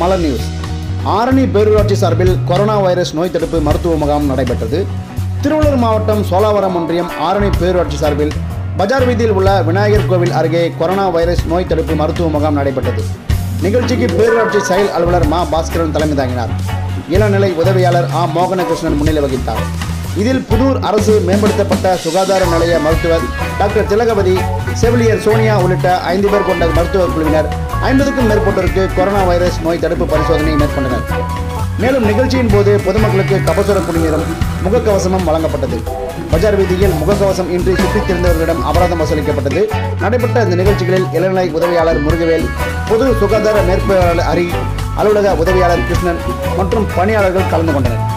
மலர் news Arani பேரூராட்சி சார்பில் corona virus நோய் தடுப்பு மருத்துவ முகாம் நடைபெற்றது திருவள்ளூர் மாவட்டம் சோலாவரம் ஒன்றியம் ஆரணி பேரூராட்சி சார்பில் பஜார் வீதியில் உள்ள விநாயகர் கோவில் அருகே கொரோனா வைரஸ் நோய் தடுப்பு மருத்துவ முகாம் நடைபெற்றது நிகழ்ச்சிக்கு பேரூராட்சி செயல் அலுவலர் மா பாஸ்கரன் தலைமை தாங்கினார் இளநிலை உதவியாளர் ஆ மோகனகிருஷ்ணன் முன்னிலை வகித்தார் இதில் புதூர் அரசு மேம்படுத்தப்பட்ட சுகாதார நிலைய மருத்துவர் டாக்டர் திலகவதி செவிலியர் சோனியா உள்ளிட்ட ஐந்து பேர் கொண்ட மருத்துவ குழுவினர் ஐம்பதுக்கும் மேற்பட்டோருக்கு கொரோனா வைரஸ் நோய் தடுப்பு பரிசோதனை மேற்கொண்டனர் மேலும் நிகழ்ச்சியின் போது பொதுமக்களுக்கு கபசுர குடிநீரும் முகக்கவசமும் வழங்கப்பட்டது பஜார் வீதியில் முகக்கவசம் இன்றி சுற்றித் திரிந்தவர்களிடம் அபராதம் வசூலிக்கப்பட்டது நடைபெற்ற இந்த நிகழ்ச்சிகளில் இளநிலை உதவியாளர் முருகவேல் பொது சுகாதார மேற்பாளர் ஹரி அலுவலக உதவியாளர் கிருஷ்ணன் மற்றும் பணியாளர்கள் கலந்து கொண்டனர்